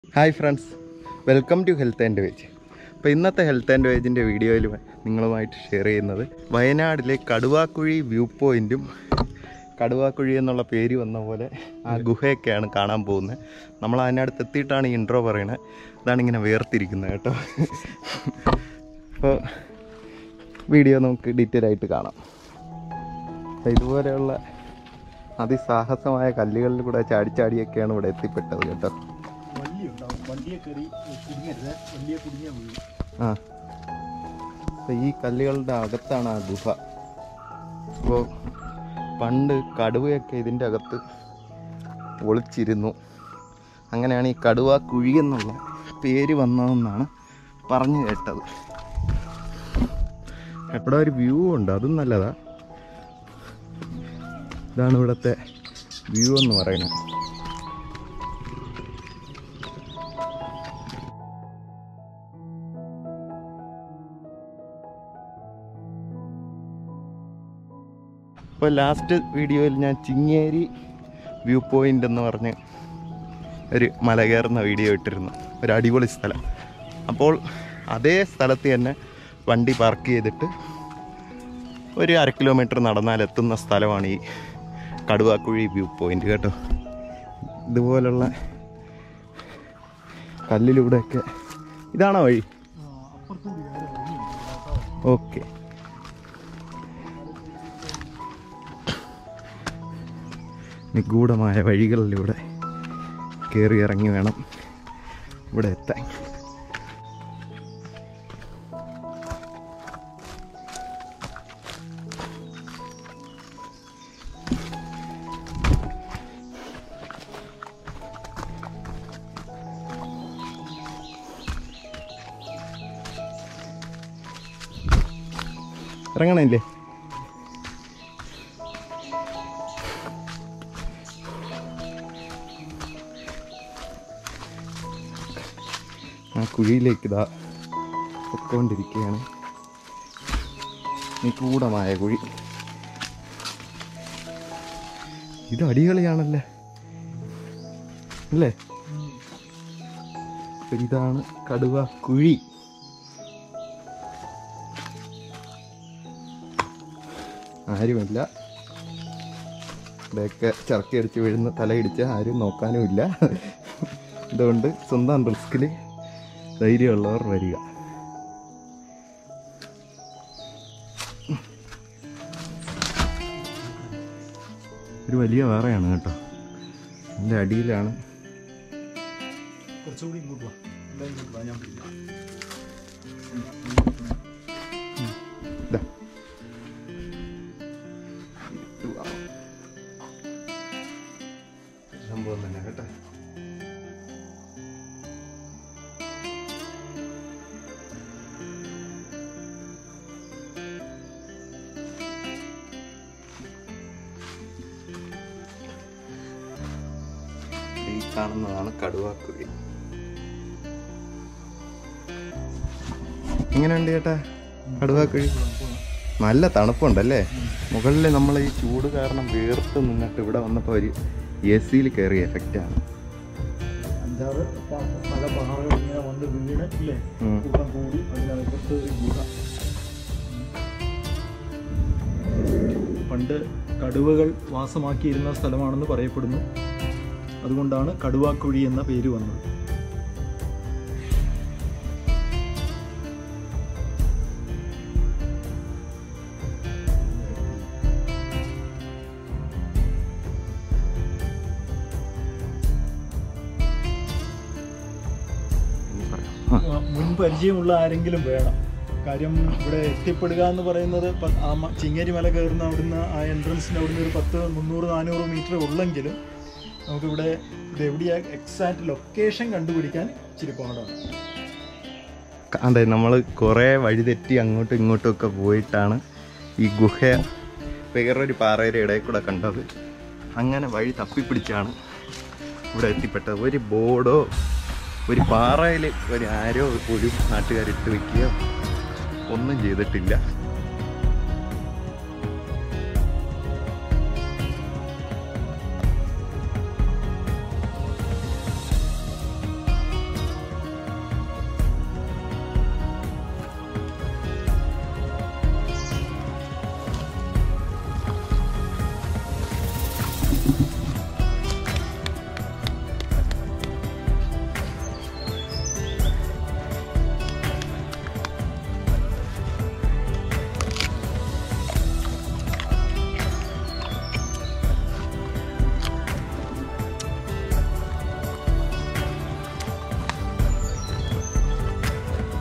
Hi friends welcome to health and veg അപ്പോൾ ഇന്നത്തെ health and വേജിൻ്റെ വീഡിയോയിൽ നിങ്ങളുമായിട്ട് ഷെയർ ചെയ്യുന്നത് വയനാടിലെ കടുവാക്കുഴി വ്യൂ പോയിൻറ്റും കടുവാക്കുഴി എന്നുള്ള പേര് വന്ന പോലെ ആ ഗുഹയൊക്കെയാണ് കാണാൻ പോകുന്നത് നമ്മൾ അതിനടുത്ത് എത്തിയിട്ടാണ് ഈ ഇൻട്രോ പറയുന്നത് അതാണ് ഇങ്ങനെ വേർതിരിക്കുന്നത് കേട്ടോ അപ്പോൾ വീഡിയോ നമുക്ക് ഡീറ്റെയിൽ ആയിട്ട് കാണാം അപ്പോൾ ഇതുപോലെയുള്ള അതിസാഹസമായ കല്ലുകളിൽ കൂടെ ചാടി ചാടിയൊക്കെയാണ് ഇവിടെ എത്തിപ്പെട്ടത് കേട്ടോ വള്ളി ഉണ്ടാവും വള്ളിയെ കയറി കുടുങ്ങരുത് വള്ളിയെ കുടുങ്ങിയ വീഴും ആ അപ്പോൾ ഈ കല്ലുകളുടെ അകത്താണ് ആ ഗുഹ അപ്പോൾ പണ്ട് കടുവയൊക്കെ ഇതിൻ്റെ അകത്ത് ഒളിച്ചിരുന്നു അങ്ങനെയാണ് ഈ കടുവ കുഴി എന്നുള്ള പേര് വന്നതെന്നാണ് പറഞ്ഞു കേട്ടത് എവിടെ ഒരു വ്യൂ ഉണ്ട് അതും നല്ലതാ ഇതാണ് ഇവിടുത്തെ വ്യൂ എന്ന് പറയുന്നത് ഇപ്പോൾ ലാസ്റ്റ് വീഡിയോയിൽ ഞാൻ ചിങ്ങേരി വ്യൂ പോയിൻ്റ് എന്ന് പറഞ്ഞ് ഒരു മല കയറുന്ന വീഡിയോ ഇട്ടിരുന്നു ഒരു അടിപൊളി സ്ഥലം അപ്പോൾ അതേ സ്ഥലത്ത് തന്നെ വണ്ടി പാർക്ക് ചെയ്തിട്ട് ഒരു അര കിലോമീറ്റർ നടന്നാൽ എത്തുന്ന സ്ഥലമാണ് ഈ കടുവാക്കുഴി വ്യൂ പോയിൻ്റ് കേട്ടോ ഇതുപോലുള്ള കല്ലിലൂടെയൊക്കെ ഇതാണോ വഴി അപ്പുറത്തുകൂടി വേറെ വഴിയുണ്ട് കേട്ടോ. ഓക്കെ നിഗൂഢമായ വഴികളിലൂടെ കയറി ഇറങ്ങി വേണം ഇവിടെ എത്താൻ ഇറങ്ങണില്ലേ ആ കുഴിയിലേക്ക് ഇതാ പൊക്കോണ്ടിരിക്കുകയാണ് നിഗൂഢമായ കുഴി ഇത് അടികളിയാണല്ലേ അല്ലേ അപ്പൊ ഇതാണ് കടുവ കുഴി ആരുമില്ല ഇവിടെയൊക്കെ ചർക്കി അടിച്ച് വീഴുന്ന തലയിടിച്ച് ആരും നോക്കാനുമില്ല അതുകൊണ്ട് സ്വന്തം റിസ്കിൽ ധൈര്യമുള്ളവർ വരിക ഒരു വലിയ വേറെയാണ് കേട്ടോ നല്ല അടിയിലാണ് കുറച്ചുകൂടി ഇങ്ങോട്ട് വാ എല്ലാം ഇങ്ങോട്ട് വാ ഞാൻ പിടിക്കാം ഇതാ സംഭവം തന്നെ കേട്ടോ ഈ കാണുന്നതാണ് കടുവാക്കുഴി എങ്ങനെയുണ്ട് ചേട്ടാ കടുവാക്കുഴി നല്ല തണുപ്പുണ്ടല്ലേ മുകളിൽ നമ്മൾ ഈ ചൂട് കാരണം വീർത്ത് നിന്നിട്ട് ഇവിടെ വന്നപ്പോൾ ഒരു എ സിയിൽ കയറിയ എഫക്റ്റാണ് അഞ്ചാറ് പ- പല പാറകൾ ഇങ്ങനെ വന്ന് വീണ് ഇല്ലേ ഉം. കൂട്ടം കൂടി അതിനകത്ത് ഒരു ഗുഹ പണ്ട് കടുവകൾ വാസമാക്കിയിരുന്ന സ്ഥലമാണെന്ന് പറയപ്പെടുന്നു അതുകൊണ്ടാണ് കടുവാക്കുഴി എന്ന പേര് വന്നത് ഇനി പറയാം. ആ, മുൻ പരിചയമുള്ള ആരെങ്കിലും വേണം കാര്യം ഇവിടെ എത്തിപ്പെടുക എന്ന് പറയുന്നത് പ- ആ മ- ചിങ്ങേരി മല കയറുന്ന അവിടുന്ന് ആ എൻട്രൻസിന് അവിടുന്ന് ഒരു പത്ത് മുന്നൂറ് നാനൂറ് മീറ്റർ ഉള്ളെങ്കിലും നമുക്കിവിടെ ഇത് എവിടെയാ എക്സാക്ട് ലൊക്കേഷൻ കണ്ടുപിടിക്കാൻ ഇച്ചിരി പാടാണ് അതെ നമ്മൾ കുറേ വഴി തെറ്റി അങ്ങോട്ടും ഇങ്ങോട്ടും ഒക്കെ പോയിട്ടാണ് ഈ ഗുഹ വേറൊരു പാറയുടെ ഇടയിൽ കൂടെ കണ്ടത് അങ്ങനെ വഴി തപ്പിപ്പിടിച്ചാണ് ഇവിടെ എത്തിപ്പെട്ടത് ഒരു ബോർഡോ ഒരു പാറയിൽ ഒരു ആരോ ഒരു നാട്ടുകാരിട്ട് വെക്കുകയോ ഒന്നും ചെയ്തിട്ടില്ല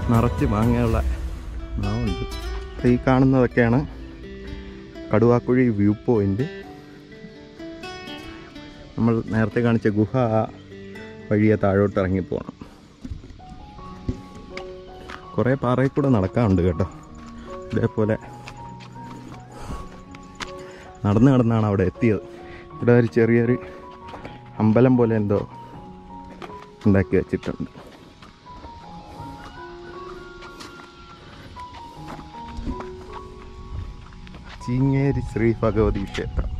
നിറച്ച് മാങ്ങയുള്ള മാവുണ്ട് അപ്പോൾ ഈ കാണുന്നതൊക്കെയാണ് കടുവാക്കുഴി വ്യൂ പോയിൻ്റ് നമ്മൾ നേരത്തെ കാണിച്ച ഗുഹ ആ വഴിയെ താഴോട്ട് ഇറങ്ങി പോകണം കുറേ പാറയിൽ കൂടെ നടക്കാറുണ്ട് കേട്ടോ ഇതേപോലെ നടന്ന് നടന്നാണ് അവിടെ എത്തിയത് ഇവിടെ ഒരു ചെറിയൊരു അമ്പലം പോലെ എന്തോ ഉണ്ടാക്കി വെച്ചിട്ടുണ്ട് ചീങ്ങേരി ശ്രീ ഭഗവതി ക്ഷേത്രം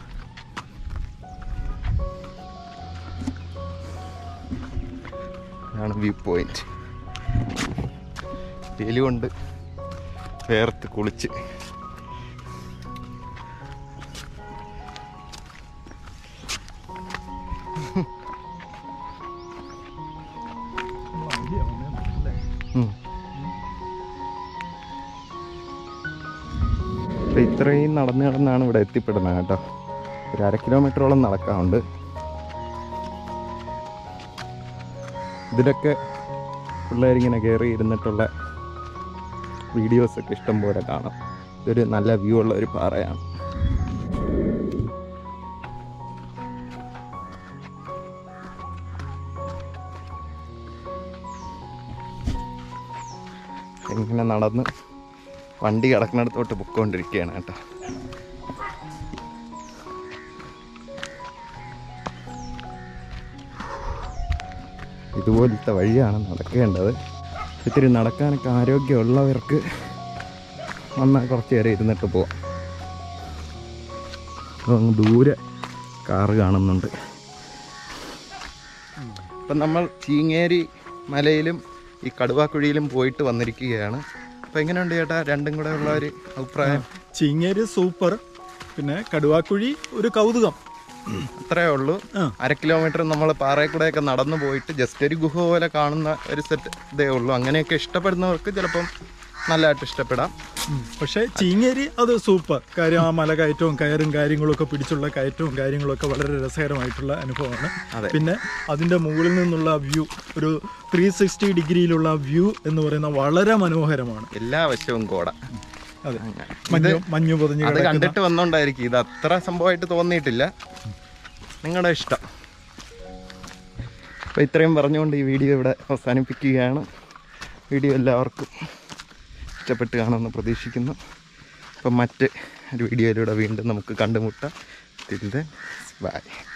ഇതാണ് വ്യൂ പോയിന്റ് വെയിൽ കൊണ്ട് വേർത്ത് കുളിച്ച് ഉം. അപ്പൊ ഇത്രയും നടന്ന് നടന്നാണ് ഇവിടെ എത്തിപ്പെടുന്നത് കേട്ടോ ഒരു അര കിലോമീറ്ററോളം നടക്കാറുണ്ട് ഇതിലൊക്കെ പിള്ളേരിങ്ങനെ കയറി ഇരുന്നിട്ടുള്ള വീഡിയോസൊക്കെ ഇഷ്ടം പോലെ കാണാം ഇതൊരു നല്ല വ്യൂ ഉള്ള ഒരു പാറയാണ് ഇങ്ങനെ നടന്ന് വണ്ടി കിടക്കുന്നിടത്തോട്ട് പൊക്കോണ്ടിരിക്കുകയാണ് കേട്ടോ ഇതുപോലത്തെ വഴിയാണ് നടക്കേണ്ടത് ഇത്തിരി നടക്കാനൊക്കെ ആരോഗ്യമുള്ളവർക്ക് വന്നാൽ കുറച്ച് നേരം ഇരുന്നിട്ട് പോവാം അപ്പോൾ അങ്ങ് ദൂരെ കാറ് കാണുന്നുണ്ട് ഇപ്പം നമ്മൾ ചീങ്ങേരി മലയിലും ഈ കടുവാക്കുഴിയിലും പോയിട്ട് വന്നിരിക്കുകയാണ് അപ്പം എങ്ങനെയുണ്ട് ചേട്ടാ രണ്ടും കൂടെ ഉള്ള ഒരു അഭിപ്രായം ചിങ്ങേരി സൂപ്പർ പിന്നെ കടുവാക്കുഴി ഒരു കൗതുകം അത്രേ ഉള്ളൂ ആ. അര കിലോമീറ്റർ നമ്മൾ പാറയിൽ കൂടെയൊക്കെ നടന്നു പോയിട്ട് ജസ്റ്റ് ഒരു ഗുഹ പോലെ കാണുന്ന ഒരു സെറ്റ് ഇതേ ഉള്ളൂ അങ്ങനെയൊക്കെ ഇഷ്ടപ്പെടുന്നവർക്ക് ചിലപ്പം നല്ലതായിട്ട് ഇഷ്ടപ്പെടാം ഉം. പക്ഷേ ചീങ്ങേരി അത് സൂപ്പർ കാര്യം ആ മല കയറ്റവും കയറും കാര്യങ്ങളൊക്കെ പിടിച്ചുള്ള കയറ്റവും കാര്യങ്ങളൊക്കെ വളരെ രസകരമായിട്ടുള്ള അനുഭവമാണ് അതെ. പിന്നെ അതിൻ്റെ മുകളിൽ നിന്നുള്ള വ്യൂ ഒരു ത്രീ സിക്സ്റ്റി ഡിഗ്രിയിലുള്ള വ്യൂ എന്ന് പറയുന്ന വളരെ മനോഹരമാണ് എല്ലാ വശവും കോട അതെ മഞ്ഞു മഞ്ഞു പൊതിഞ്ഞ് അത് കിടക്കുന്ന കണ്ടിട്ട് വന്നോണ്ടായിരിക്കും ഇത് അത്ര സംഭവമായിട്ട് തോന്നിയിട്ടില്ല നിങ്ങളുടെ ഇഷ്ടം അപ്പോൾ ഇത്രയും പറഞ്ഞുകൊണ്ട് ഈ വീഡിയോ ഇവിടെ അവസാനിപ്പിക്കുകയാണ് വീഡിയോ എല്ലാവർക്കും ഇഷ്ടപ്പെട്ട് കാണുമെന്ന് പ്രതീക്ഷിക്കുന്നു അപ്പം മറ്റ് ഒരു വീഡിയോയിലൂടെ വീണ്ടും നമുക്ക് കണ്ടുമുട്ടാം തിൽ ദെൻ ബൈ